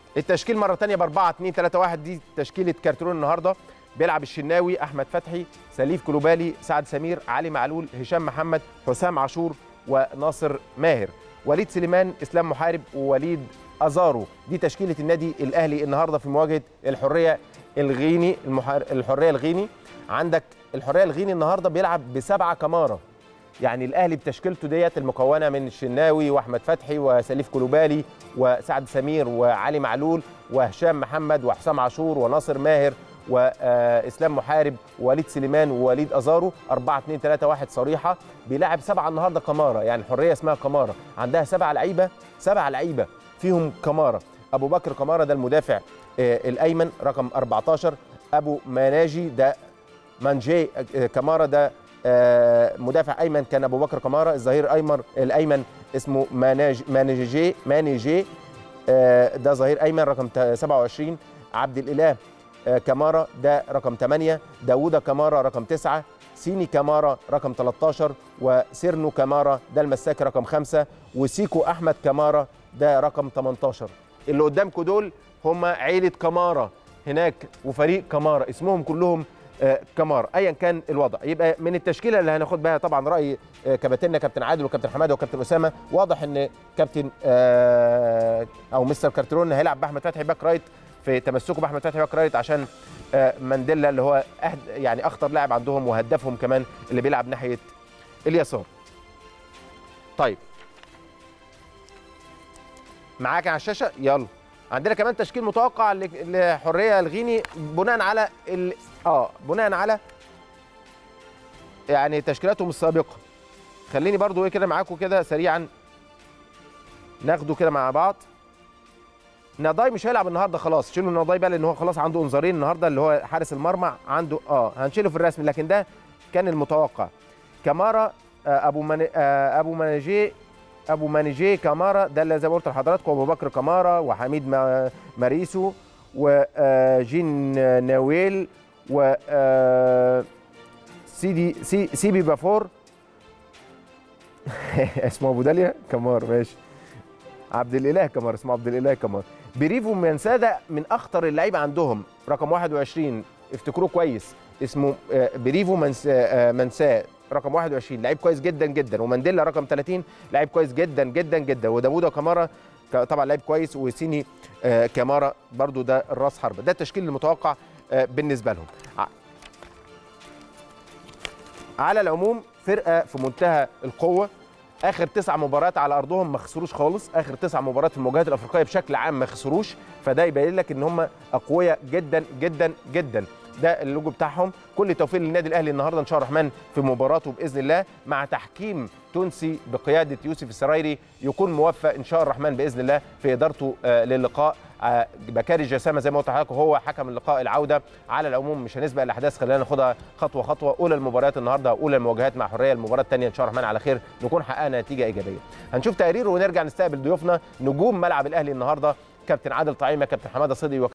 التشكيل مره ثانيه ب 4 2 3 1 دي تشكيله كارترون النهارده بيلعب الشناوي احمد فتحي سليف كلوبالي سعد سمير علي معلول هشام محمد حسام عاشور وناصر ماهر وليد سليمان اسلام محارب ووليد ازارو دي تشكيله النادي الاهلي النهارده في مواجهه الحريه الغيني المحار... الحريه الغيني عندك الحريه الغيني النهارده بيلعب بسبعه كماره يعني الاهلي بتشكيلته ديت المكونه من الشناوي واحمد فتحي وسليف كلوبالي وسعد سمير وعلي معلول وهشام محمد وحسام عاشور وناصر ماهر واسلام محارب ووليد سليمان ووليد ازارو 4 2 3 1 صريحه بيلعب سبعه النهارده كماره يعني الحريه اسمها كماره عندها سبعه لعيبه سبعه لعيبه فيهم كماره ابو بكر كماره ده المدافع آه، الايمن رقم 14 ابو مناجي ده مانجي آه، كماره ده آه، مدافع ايمن كان ابو بكر كماره الظهير ايمن الايمن اسمه ماناج مانجي مانجي آه، ده ظهير ايمن رقم تا- 27 عبد الاله آه، كمارا ده رقم 8 داوود كمارا رقم 9 سيني كمارا رقم 13 وسيرنو كمارا ده المساك رقم 5 وسيكو احمد كمارا ده رقم 18 اللي قدامكم دول هم عيله كمارا هناك وفريق كمارا اسمهم كلهم آه، كمارا ايا كان الوضع يبقى من التشكيله اللي هناخد بها طبعا راي آه، كباتننا كابتن عادل وكابتن حماده وكابتن اسامه واضح ان كابتن آه، او مستر كارترون هيلعب باحمد فتحي باك رايت في تمسكه باحمد فتحي باك رايت عشان آه، مانديلا اللي هو أهد يعني اخطر لاعب عندهم وهدافهم كمان اللي بيلعب ناحيه اليسار. طيب معاك على الشاشه يلا عندنا كمان تشكيل متوقع ل- لحريه الغيني بناء على ال... اه بناء على يعني تشكيلاتهم السابقه خليني برضو ايه كده معاكم كده سريعا ناخده كده مع بعض نضاي مش هيلعب النهارده خلاص شيلوا نضاي بقى لان هو خلاص عنده انذارين النهارده اللي هو حارس المرمى عنده اه هنشيله في الرسم لكن ده كان المتوقع كمارا آه ابو من آه ابو مناجي ابو مانيجي كامارا ده اللي زي ما قلت لحضراتكم ابو بكر كامارا وحميد ما- ماريسو وجين ناويل و آه، سيدي سي سيبي بافور اسمه ابو داليا كمار ماشي عبد الاله كمار اسمه عبد الاله كمار بريفو منسادا من اخطر اللعيبه عندهم رقم 21 افتكروه كويس اسمه آه، بريفو منسا آه، منسا رقم 21 لعيب كويس جدا جدا ومانديلا رقم 30 لعيب كويس جدا جدا جدا وداوود كامارا ك- طبعا لعيب كويس وسيني آه، كامارا برضو ده الراس حربه ده التشكيل المتوقع آه، بالنسبه لهم ع- على العموم فرقه في منتهى القوه اخر تسع مباريات على ارضهم ما خسروش خالص اخر تسع مباريات في المواجهات الافريقيه بشكل عام ما خسروش فده يبين لك ان هم اقوياء جدا جدا جدا ده اللوجو بتاعهم كل التوفيق للنادي الاهلي النهارده ان شاء الله الرحمن في مباراته باذن الله مع تحكيم تونسي بقياده يوسف السرايري يكون موفق ان شاء الله الرحمن باذن الله في ادارته آه، للقاء آه، بكاري جسامه زي ما قلت لحضرتك هو حكم اللقاء العوده على العموم مش هنسبق الاحداث خلينا ناخدها خطوه خطوه اولى المباريات النهارده اولى المواجهات مع حريه المباراه الثانيه ان شاء الله الرحمن على خير نكون حققنا نتيجه ايجابيه هنشوف تقرير ونرجع نستقبل ضيوفنا نجوم ملعب الاهلي النهارده كابتن عادل طعيمه كابتن حماده صدقي